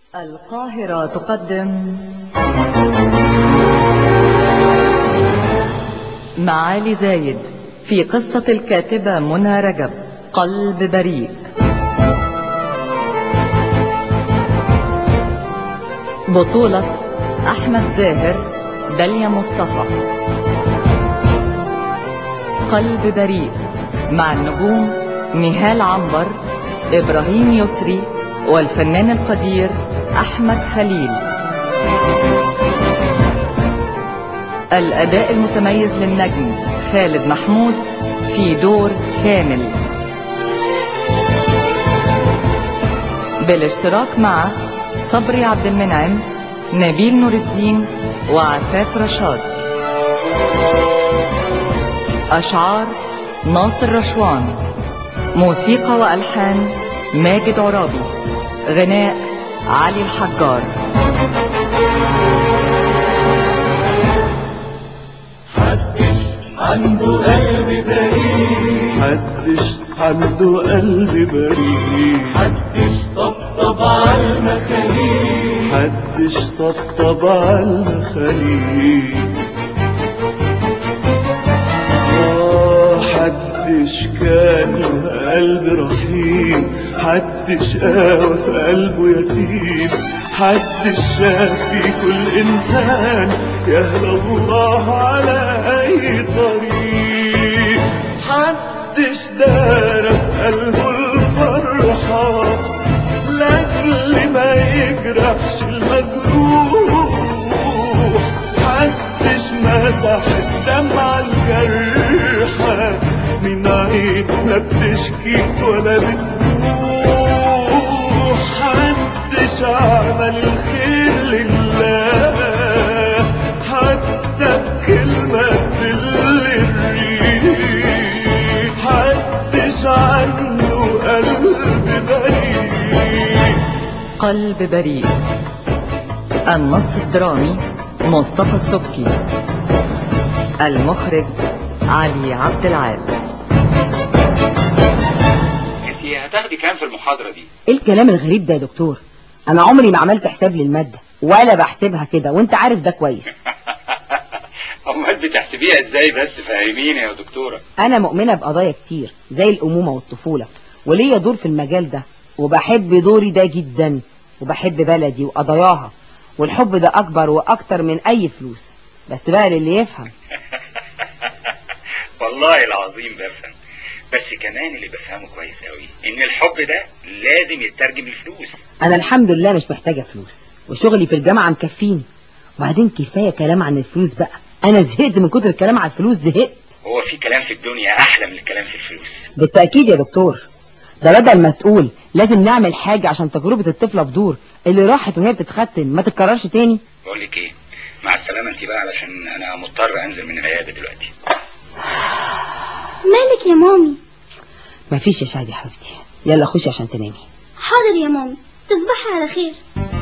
القاهرة تقدم معالي زايد في قصة الكاتبة منى رجب قلب بريء بطولة أحمد زاهر داليا مصطفى قلب بريء مع النجوم نهال عنبر إبراهيم يسري والفنان القدير أحمد خليل الأداء المتميز للنجم خالد محمود في دور كامل بالاشتراك مع صبري عبد المنعم نبيل نور الدين وعفاف رشاد أشعار ناصر رشوان موسيقى وألحان ماجد عرابي غناء علي الحجار حدش عنده قلب بريء محدش عنده قلب بريء حدش طبطب على المخاليق محدش طبطب على المخاليق آه حدش كان له قلب رحيم حدش قاوى في قلبه يتيم حدش شاف في كل انسان يهدى الله على اي طريق حدش دار في قلبه الفرحة لاجل ما يجرحش المجروح محدش مسح الدمعة الجرحة من عين لا بتشكي ولا بتبوح محدش عمل الخير لله حتى بكلمة تدل الريح محدش عنده قلب بريء قلب بريء النص الدرامي مصطفى السبكي المخرج علي عبد العال انت هتاخدي كام في المحاضرة دي ايه الكلام الغريب ده يا دكتور انا عمري ما عملت حساب للمادة ولا بحسبها كده وانت عارف ده كويس امال بتحسبيها ازاي بس فاهميني يا دكتورة انا مؤمنة بقضايا كتير زي الامومة والطفولة وليا دور في المجال ده وبحب دوري ده جدا وبحب بلدي وقضاياها والحب ده اكبر واكتر من اي فلوس بس بقى للي يفهم والله العظيم بفهم بس كمان اللي بفهمه كويس قوي ان الحب ده لازم يترجم لفلوس انا الحمد لله مش محتاجة فلوس وشغلي في الجامعة مكفيني وبعدين كفاية كلام عن الفلوس بقى انا زهقت من كتر الكلام عن الفلوس زهقت هو في كلام في الدنيا احلى من الكلام في الفلوس بالتأكيد يا دكتور ده بدل ما تقول لازم نعمل حاجة عشان تجربة الطفلة في دور اللي راحت وهي بتتختن ما تتكررش تاني بقول لك ايه مع السلامة انت بقى علشان انا مضطر انزل من العيادة دلوقتي مالك يا مامي مفيش يا شهد يا حبيبتي يلا خشي عشان تنامي حاضر يا مامي تصبحي على خير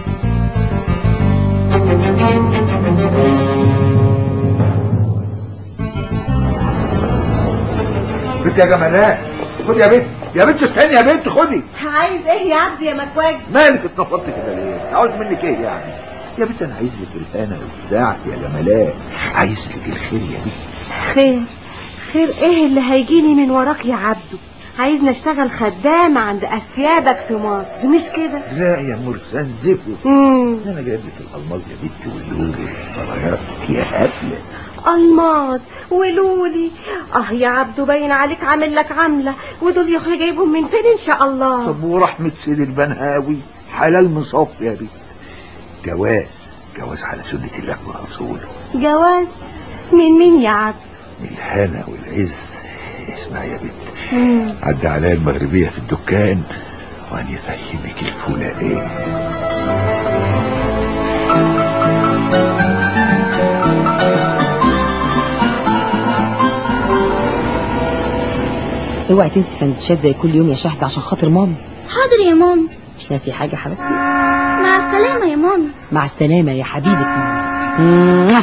بنت يا جمالات خد يا بنت يا بنت استني يا بنت خدي عايز ايه يا عبد يا مكواج مالك اتنفضت كده ليه عاوز منك ايه يعني يا بنت انا عايز لك الهنا والسعد يا جمالات عايز لك الخير يا بنت خير خير ايه اللي هيجيني من وراك يا عبدو عايزني اشتغل خدامة عند اسيادك في مصر مش كده لا يا مرسان زفو امم انا جايب لك الالماظ يا بنت واللولو والسرايات يا هبله الماظ ولولي اه يا عبدو باين عليك عامل لك عاملة ودول يا اخويا جايبهم من فين ان شاء الله طب ورحمة سيد البنهاوي حلال مصاف يا بنت جواز جواز على سنة الله ورسوله جواز من مين يا عبدو الهنا والعز اسمع يا بنت مم. عدى عليا المغربية في الدكان وأنا يفهمك الفولة ايه اوعي تنسي سندوتشات زي كل يوم يا شهد عشان خاطر مامي حاضر يا مامي مش ناسي حاجة يا حبيبتي مع السلامة يا مامي مع السلامة يا حبيبة مامي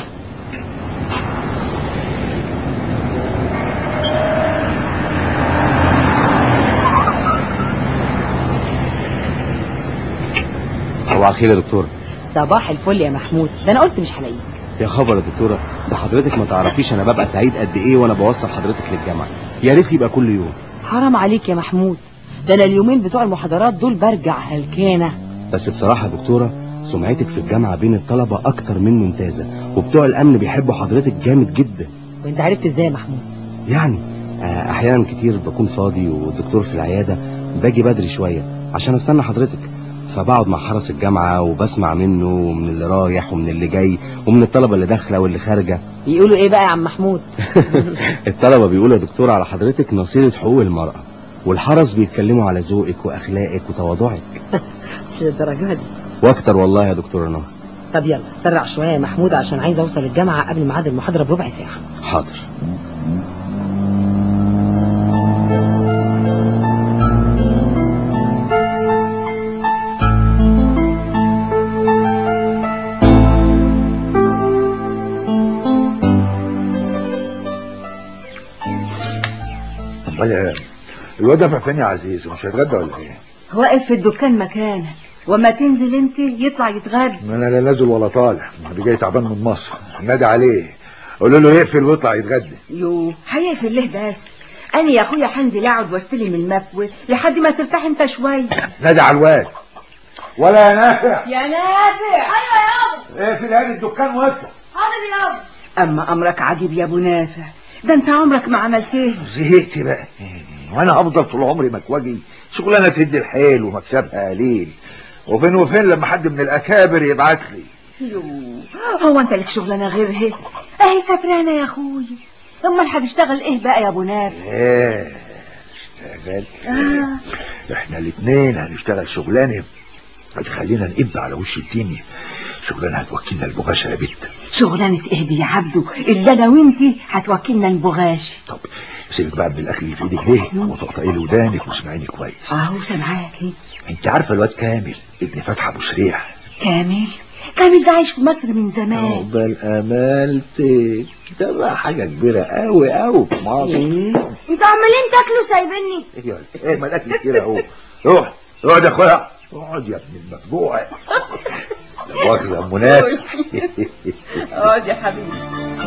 صباح الخير يا دكتورة صباح الفل يا محمود ده انا قلت مش هلاقيك يا خبر يا دكتورة ده حضرتك ما تعرفيش انا ببقى سعيد قد ايه وانا بوصل حضرتك للجامعة يا ريت يبقى كل يوم حرام عليك يا محمود ده انا اليومين بتوع المحاضرات دول برجع هلكانه بس بصراحة يا دكتورة سمعتك في الجامعة بين الطلبة أكتر من ممتازة وبتوع الأمن بيحبوا حضرتك جامد جدا وانت عرفت ازاي يا محمود يعني آه، أحيانا كتير بكون فاضي والدكتور في العيادة باجي بدري شوية عشان أستنى حضرتك فبقعد مع حرس الجامعة وبسمع منه ومن اللي رايح ومن اللي جاي ومن الطلبة اللي داخلة واللي خارجة بيقولوا ايه بقى يا عم محمود الطلبة بيقولوا يا دكتور على حضرتك نصيرة حقوق المرأة والحرس بيتكلموا على ذوقك وأخلاقك وتواضعك مش للدرجه دي واكتر والله يا دكتور نهى طب يلا سرع شويه يا محمود عشان عايز اوصل الجامعه قبل ميعاد المحاضره بربع ساعه حاضر امال إيه؟ الواد دافع فين يا عزيز مش هيتغدى ولا ايه؟ واقف في الدكان مكانك وما تنزل انت يطلع يتغدى انا لا نازل ولا طالع انا جاي تعبان من مصر نادي عليه قول له يقفل ويطلع يتغدى يو هيقفل ليه بس انا يا اخويا هنزل اقعد واستلم المكوى لحد ما ترتاح انت شويه نادي على الواد ولا يا نافع يا نافع اقفل هذا الدكان واطلع اما امرك عجيب يا ابو نافع ده انت عمرك ما عملتيه زهقت بقى وانا هفضل طول عمري مكواجي شغلانه تدي الحيل ومكسبها قليل وفين وفين لما حد من الاكابر يبعت لي يو هو انت لك شغلانه غيرها اهي سكرانه يا اخويا امال هتشتغل ايه بقى يا ابو نافع ايه اشتغل احنا الاثنين هنشتغل شغلانه هتخلينا نقب على وش الدنيا شغلانه هتوكلنا البغاشة يا بت شغلانه ايه دي يا عبدو اللي انا وانتي هتوكلنا البغاش طب سيبك بقى من الاكل اللي في ايدك ده وتقطعي لي ودانك واسمعيني كويس اهو سامعاك انت عارفه الواد كامل ابن فتحي ابو سريع كامل كامل ده عايش في مصر من زمان عقبال امالتك ده بقى حاجه كبيره قوي قوي في مصر انتوا عمالين تاكلوا سايبيني ايه يا ولد؟ ايه ما الاكل كتير اهو روح اقعد يا اخويا اقعد يا ابن المفجوع لا مؤاخذه يا ام نافع اقعد يا حبيبي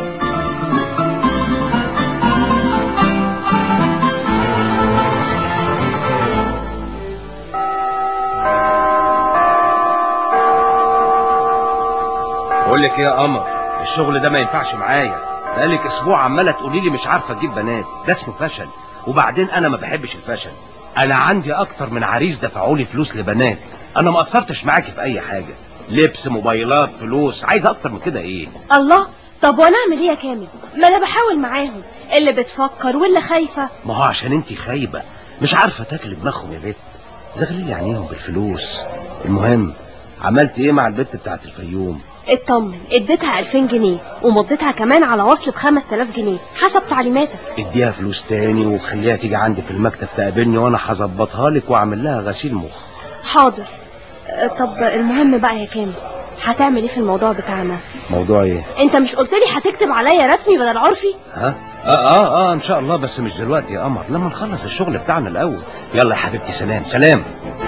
بقول لك ايه يا قمر الشغل ده ما ينفعش معايا بقالك اسبوع عماله تقولي لي مش عارفه اجيب بنات ده اسمه فشل وبعدين انا ما بحبش الفشل انا عندي اكتر من عريس دفعوا لي فلوس لبنات انا ما قصرتش معاكي في اي حاجه لبس موبايلات فلوس عايز اكتر من كده ايه الله طب وانا اعمل ايه يا كامل ما انا بحاول معاهم اللي بتفكر واللي خايفه ما هو عشان انت خايبه مش عارفه تاكل دماغهم يا بت زغلي لي عينيهم بالفلوس المهم عملت ايه مع البت بتاعت الفيوم اطمن اديتها 2000 جنيه ومضيتها كمان على وصل ب 5000 جنيه حسب تعليماتك اديها فلوس تاني وخليها تيجي عندي في المكتب تقابلني وانا هظبطها لك واعمل لها غسيل مخ حاضر أه، طب المهم بقى يا كامل هتعمل ايه في الموضوع بتاعنا موضوع ايه انت مش قلت لي هتكتب عليا رسمي بدل عرفي ها اه اه اه ان شاء الله بس مش دلوقتي يا قمر لما نخلص الشغل بتاعنا الاول يلا يا حبيبتي سلام سلام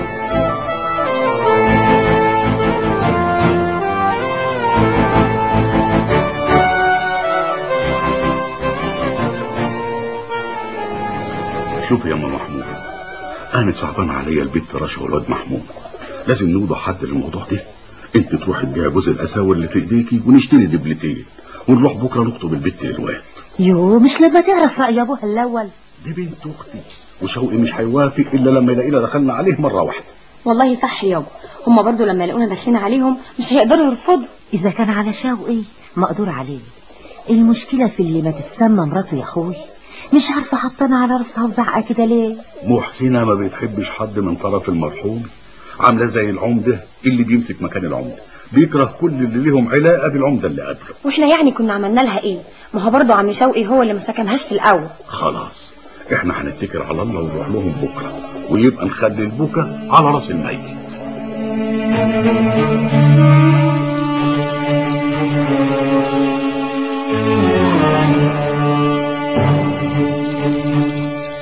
شوف يا ام محمود انا صعبان عليا البيت رشا والواد محمود لازم نوضع حد للموضوع ده انت تروحي تبيع جزء الاساور اللي في ايديكي ونشتري دبلتين ونروح بكره نخطب البت للواد يو مش لما تعرف رأي ابوها الاول دي بنت اختي وشوقي مش هيوافق الا لما يلاقينا دخلنا عليه مره واحده والله صح يابا هما برضو لما يلاقونا داخلين عليهم مش هيقدروا يرفضوا اذا كان على شوقي مقدور عليه المشكلة في اللي ما تتسمى مراته يا اخوي مش عارفة حطنا على راسها وزعقة كده ليه محسنه ما بتحبش حد من طرف المرحوم عامله زي العمده اللي بيمسك مكان العمده بيكره كل اللي ليهم علاقه بالعمده اللي قبله واحنا يعني كنا عملنا لها ايه ما هو برضو عم شوقي هو اللي ما سكنهاش في الاول خلاص احنا هنتكل على الله ونروح لهم بكره ويبقى نخلي البكا على راس الميت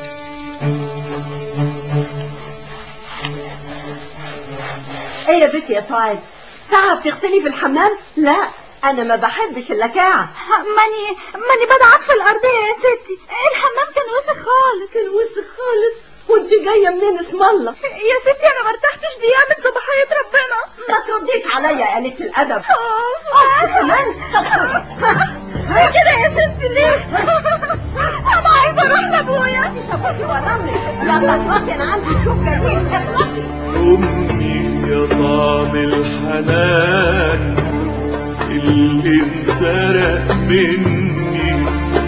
ايه يا بنتي يا سعاد ساعة بتغسلي في الحمام لا انا ما بحبش اللكاعة ماني ماني بدعك في الارضيه يا ستي الحمام كان وسخ خالص كان وسخ خالص وانت جاية منين اسم الله يا ستي انا ما ارتحتش دقيقه من صباحيه ربنا ما ترديش عليا يا قلة الادب اه كمان ليه كده يا ستي ليه انا عايزه اروح لابويا مش ابوكي ولا امك يلا اخلصي انا عندي شوف جديد اخلصي أمي يا طعم الحنان اللي انسرق مني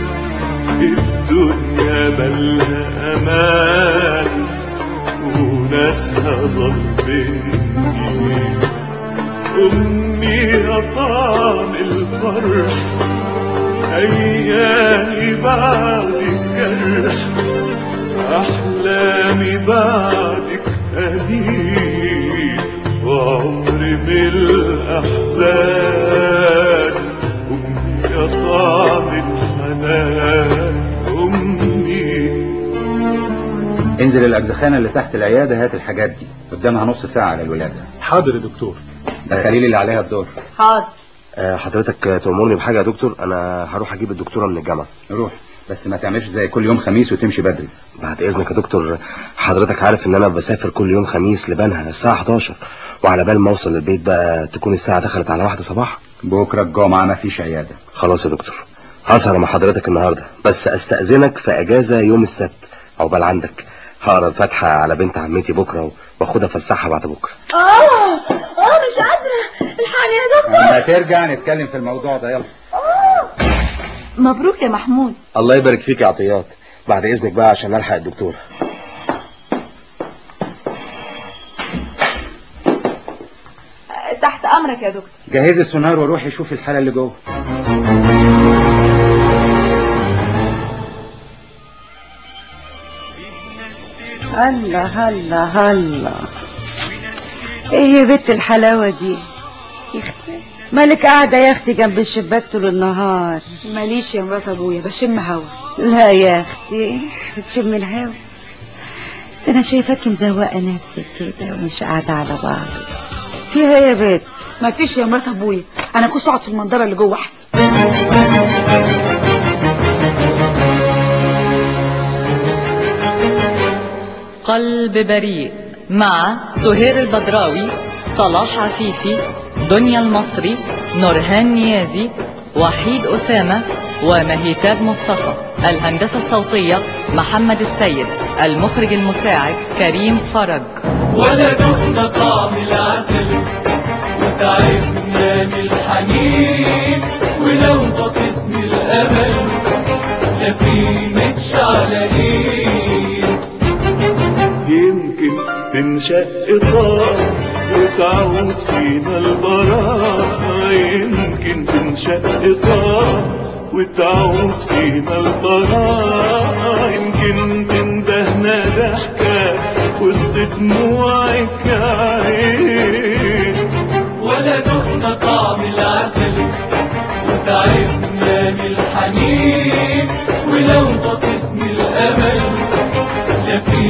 الدنيا مالها أمان وناسها ظلمني أمي يا طعم الفرح أيامي بعد الجرح أحلامي بعدك أليف وعمري بالأحزان أمي يا طعم الحنان أمي انزل الاجزخانه اللي تحت العياده هات الحاجات دي قدامها نص ساعه على الولاده حاضر يا دكتور ده خليل اللي عليها الدور حاضر آه، حضرتك تأمرني بحاجة يا دكتور أنا هروح أجيب الدكتورة من الجامعة روح بس ما تعملش زي كل يوم خميس وتمشي بدري بعد إذنك يا دكتور حضرتك عارف إن أنا بسافر كل يوم خميس لبنها الساعة 11 وعلى بال ما أوصل البيت بقى تكون الساعة دخلت على واحدة صباح بكره الجمعه ما فيش عياده خلاص يا دكتور هسهر مع حضرتك النهاردة بس أستأذنك في أجازة يوم السبت عقبال عندك هقرا الفاتحة على بنت عمتي بكرة واخدها فسحها بعد بكرة اه اه مش قادره الحقني يا دكتور لما ترجع نتكلم في الموضوع ده يلا مبروك يا محمود الله يبارك فيك يا عطيات بعد إذنك بقى عشان ألحق الدكتور تحت امرك يا دكتور جهزي السونار وروحي شوفي الحاله اللي جوه هلا هلا هلا ايه يا بنت الحلاوة دي يا اختي مالك قاعدة يا اختي جنب الشباك طول النهار ماليش يا مرات ابويا بشم هوا لا يا اختي بتشم الهوا ده انا شايفاكي مزوقة نفسك كده ومش قاعدة على بعض فيها إيه يا بنت ما فيش يا مرات ابويا انا اخش اقعد في المنظره اللي جوه احسن قلب بريء مع سهير البدراوي صلاح عفيفي دنيا المصري نورهان نيازي وحيد أسامة ومهيتاب مصطفى الهندسة الصوتية محمد السيد المخرج المساعد كريم فرج ولا دقنا طعم العسل وتعبنا من الحنين ولو بصيص من الامل لا في متشعلقين يمكن تنشق طار وتعود فينا البراءة يمكن تنشق طار وتعود فينا البراءة يمكن تندهنا ضحكة وسط دموعك يا عين ولا دقنا طعم العسل وتعبنا من الحنين ولو بصيص من الامل لا في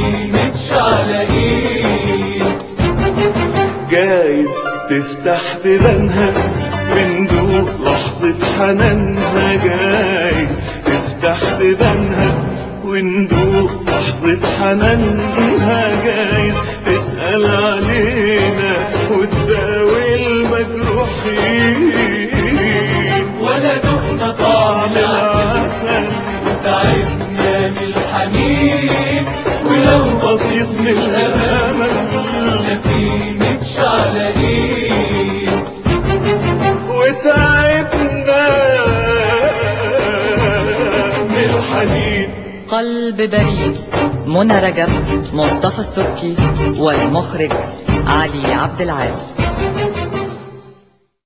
متشعلقين جايز تفتح بيبانها وندوق لحظة حنانها جايز تفتح بيبانها وندوق لحظة حنانها جايز تسأل علينا وتداوي المجروحين ولا دقنا طعم العسل وتعبنا من الحنين ولو بصيص من الأمل لا في متشعلقين وتعبنا من الحنين قلب بريء منى رجب مصطفى السبكي والمخرج علي عبد العال